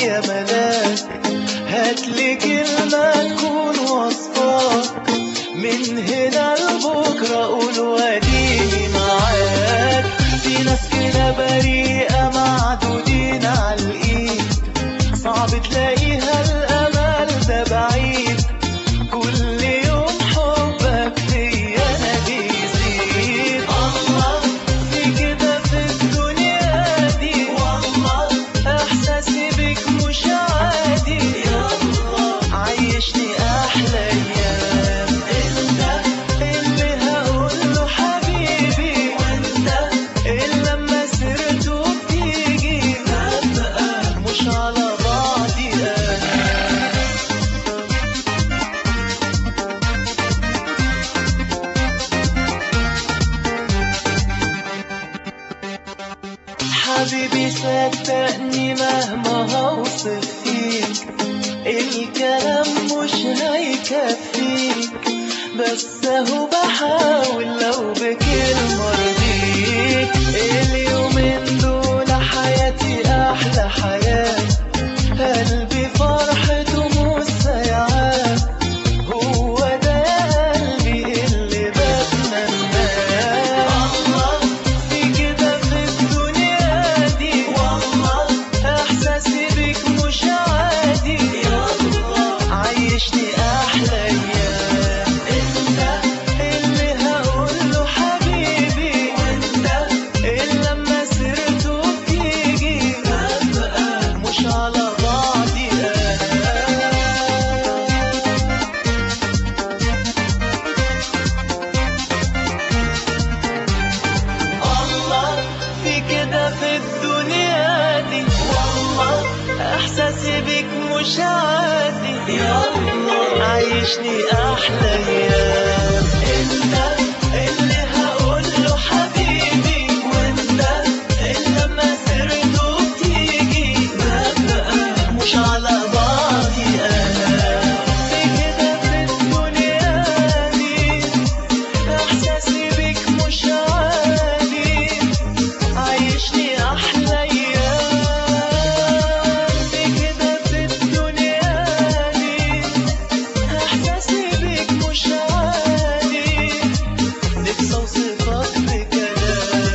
يا ملاك هاتلي كلمة تكون وصفاك من هنا لبكرة قول واديني معاك في ناس كده بريئة معدودين على الإيد صعب تلاقيها الأمل ده بعيد كل يوم حبك فيا أنا بيزيد الله في كده في الدنيا دي والله إحساسي بك مش عادي يلا عيشني أحلى أيام أنت اللي هقوله حبيبي وأنت اللي لما سرته بتيجي ببقى مش على بعضي أنا حبيبي صدقني مهما هوصف فيك الكلام مش هيكفيك بس اهو بحاول لو بكلمة ارضيك اليومين دول حياتي احلى حياة قلبي فرحته مش سيعان هو ده قلبي اللي بتمناه الله في كده في الدنيا دي والله احساسي بك مش عادي يلا عيشني احلى ايام انت اللي هقوله حبيبي وانت اللي لما سرته بتيجي ببقى مش على بعضي انا الله في كده في الدنيا دي والله احساسي بك مش عادي يلا عيشني احلى ايام انت اللي هقول له حبيبي وانت اللي لما سرته بتيجي ببقى مش على بعضي انا في كده في الدنيا دي احساسي بك مش عادي عايشني احلى ايام في كده في الدنيا دي احساسي بك مش عادي نفسي اوصفك بكلام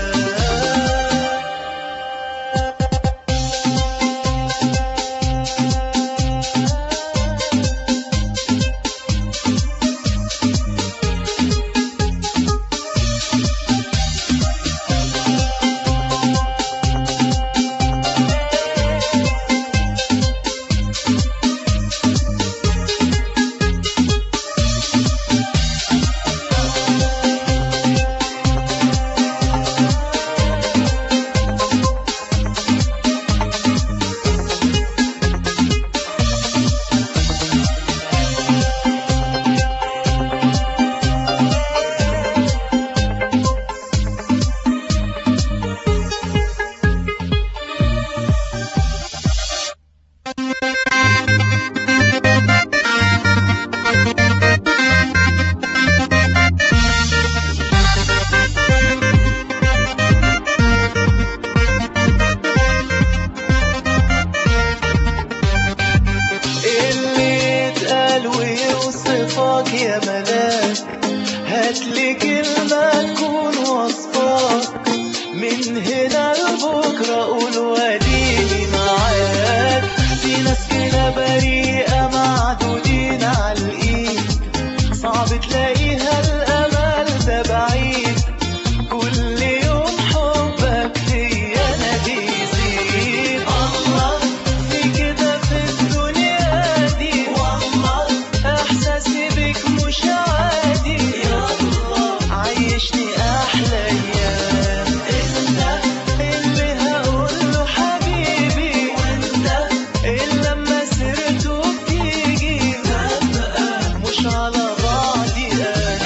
اللي يتقال ويوصفك يا ملاك هاتلي كلمة تكون وصفاك من هنا لبكرة قول واديني معاك في ناس كده بريئة معدودين على الإيد صعب تلاقيها الأمل ده بعيد كل يوم حبك فيا أنا بيزيد الله في كده في الدنيا دي والله إحساسي بك مش عادي يلا عيشني أحلى أيام أنت اللي هقوله حبيبي وأنت اللي لما سرته بتيجي ببقى مش على بعضي أنا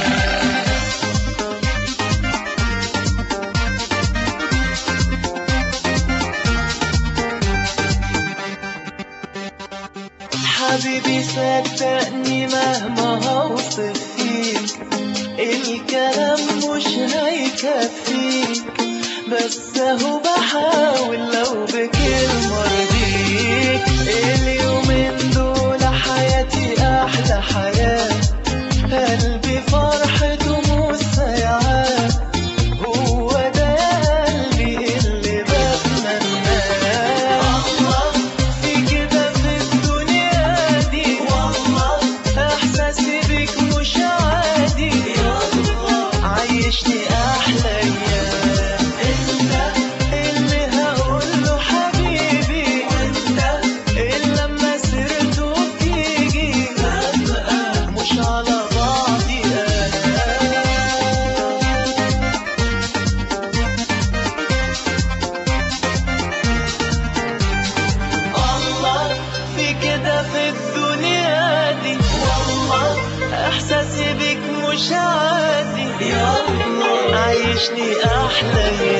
حبيبي صدقني مهما هوصف فيك الكلام مش هيكفيك بس اهو بحاول لو بكلمة ارضيك اليومين دول حياتي احلى حياة قلبي فرحته مش سايعاه هو ده يا قلبي اللي بتمناه الله في كده في الدنيا دي والله احساسي بيك مش عادي يلا عيشني احلى ايام انت اللي هقول له حبيبي وانت اللي لما سيرته بتيجي ببقى مش على بعضي انا الله في كده في الدنيا دي والله احساسي بيك مش عادي يلا عيشني احلى